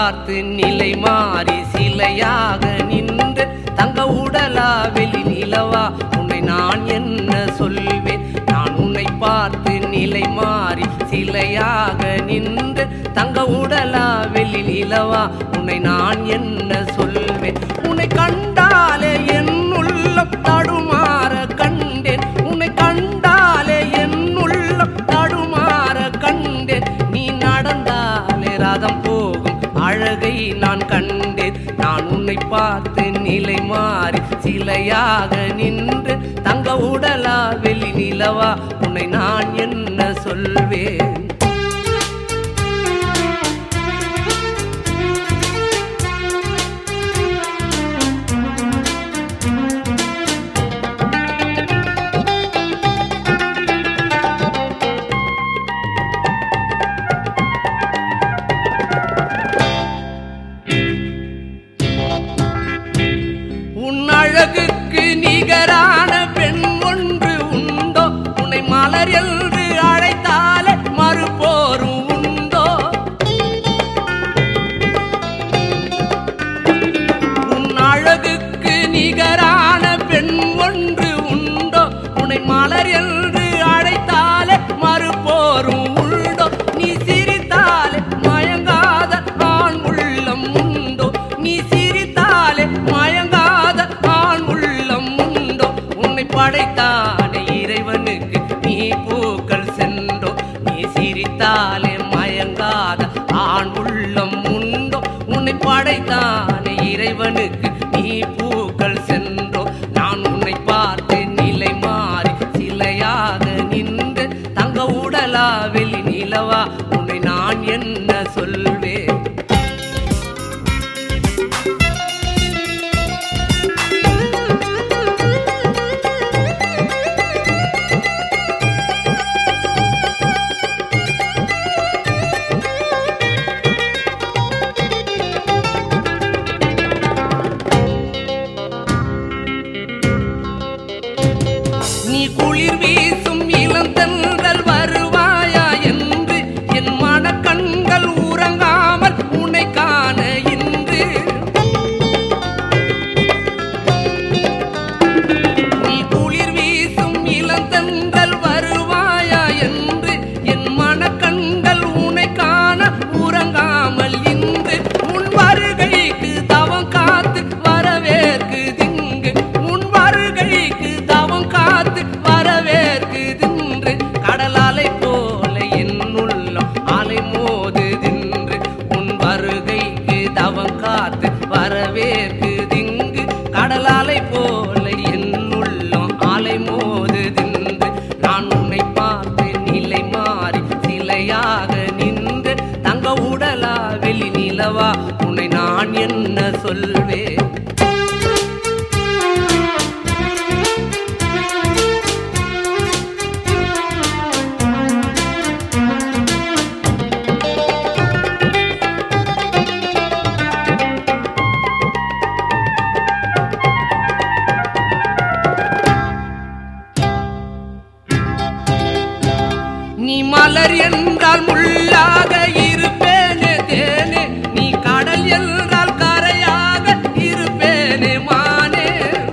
பார்த்து நிலை மாறி சிலையாக நின்று தங்க உடலா வெளி நிலவா உன்னை நான் என்ன சொல்வேன் நான் உன்னை பார்த்து நிலை மாறி சிலையாக நின்று தங்க உடலா வெளி நிலவா உன்னை நான் என்ன சொல்வேன் உன்னை கண்டாலே என் உள்ளம் தடுமாற கண்டேன் உன்னை கண்டாலே என் உள்ளம் தடுமாற கண்டேன் நீ நடந்தாலே ரதம் போகும் அழகை நான் கண்டேன் நான் உன்னை பார்த்து நிலை மாறி சிலையாக நின்று தங்க உடலா வெளி நிலவா உன்னை நான் என்ன சொல்வேன் உன் அழகுக்கு நிகரான பெண் ஒன்று உண்டோ உன்னை மலர் என்று அழைத்தாலே மறுபோரும் உண்டோ உன் அழகுக்கு நிகரான பெண் ஒன்று உண்டோ உன்னை மலர் என்று அழைத்தாலே மறுபோரும் உண்டோ நீ சிரித்தாலே மயங்காத ஆண் உள்ளம் உண்டோ நீ சிரித்தாலே மயங்காத ஆண் உள்ளம் உண்டோ உன்னை படைத்தானே இறைவனுக்கு நீ பூக்கள் சென்றோ நீ சிரித்தாலே மயங்காத ஆண் உள்ளம் உண்டோ உன்னை படைத்தானே இறைவனுக்கு நீ பூக்கள் சென்றோ நான் உன்னை பார்த்து நிலை மாறி சிலையாக நின்று தங்க உடலா வெளி நிலவா உன்னை நான் என்ன சொல்வேன் நீ குளிர் வீசும் இளந்தென்றல் வருவாயா என்று என் மனக்கண்கள் உறங்காமல் உன்னை காண இன்று நீ குளிர் வீசும் இளந்தென்றல் வருவாயா என்று என் மனக்கண்கள் உன்னை காண உறங்காமல் இன்று உன் வருகைக்கு தவம் காத்து வரவேற்கு திங்கு உன் வருகைக்கு தவம் காத்து வரவேற்கு தின்று கடல் அலை போல என் உள்ளம் அலை மோது தின்று உன் வருகைக்கு தவம் காத்து வரவேற்கு திங்கு கடல் அலை போல என் உள்ளம் அலை மோது தின்று நான் உன்னை பார்த்து நிலை மாறி சிலையாக நின்று தங்க உடலா வெளி நிலவா உன்னை நான் என்ன சொல்வேன் நீ மலர் என்றால் முள்ளாக இருப்பேனே தேனே நீ கடல் என்றால் கரையாக இருப்பேனே மானே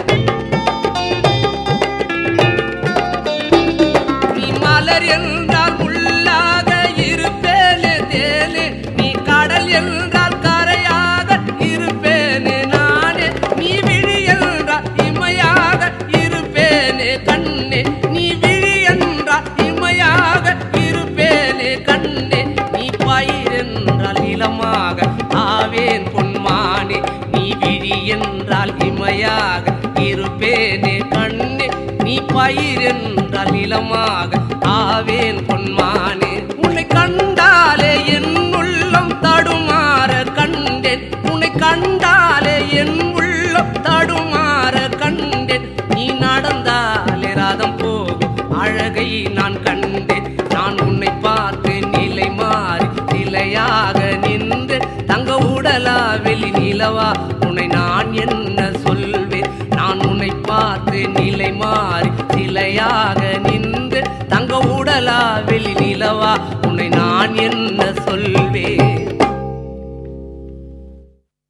நீ மலர் என்றால் முள்ளாக இருப்பேனே தேனே நீ கடல் என்றால் கரையாக இருப்பேனே நானே நீ விழி என்றால் இமையாக இருப்பேனே கண்ணே நீ விழி என்றால் இமையாக இருப்பேனே கண்ணே நீ பயிர் என்றால் இளமாக ஆவேன் பொன்மானே நீ விழி என்றால் இமையாக இருப்பேனே கண்ணே நீ பயிர் என்றால் இளமாக ஆவேன் பொன்மானே உன்னை கண்டாலே என் உள்ளம் தடுமாற கண்டேன் உன்னை கண்டாலே என் உள்ளம் தடுமாற கண்டேன் நீ நடந்தாலே ரதம் போகும் அழகை நான் கண்டேன் நான் உன்னை பார்த்து நிலை மாறி நிலையாக நின்று தங்க உடலா வெளி நிலவா உன்னை நான் என்ன சொல்வேன் நான் உன்னை பார்த்து நிலை மாறி சிலையாக நின்று தங்க உடலா வெளி நிலவா உன்னை நான் என்ன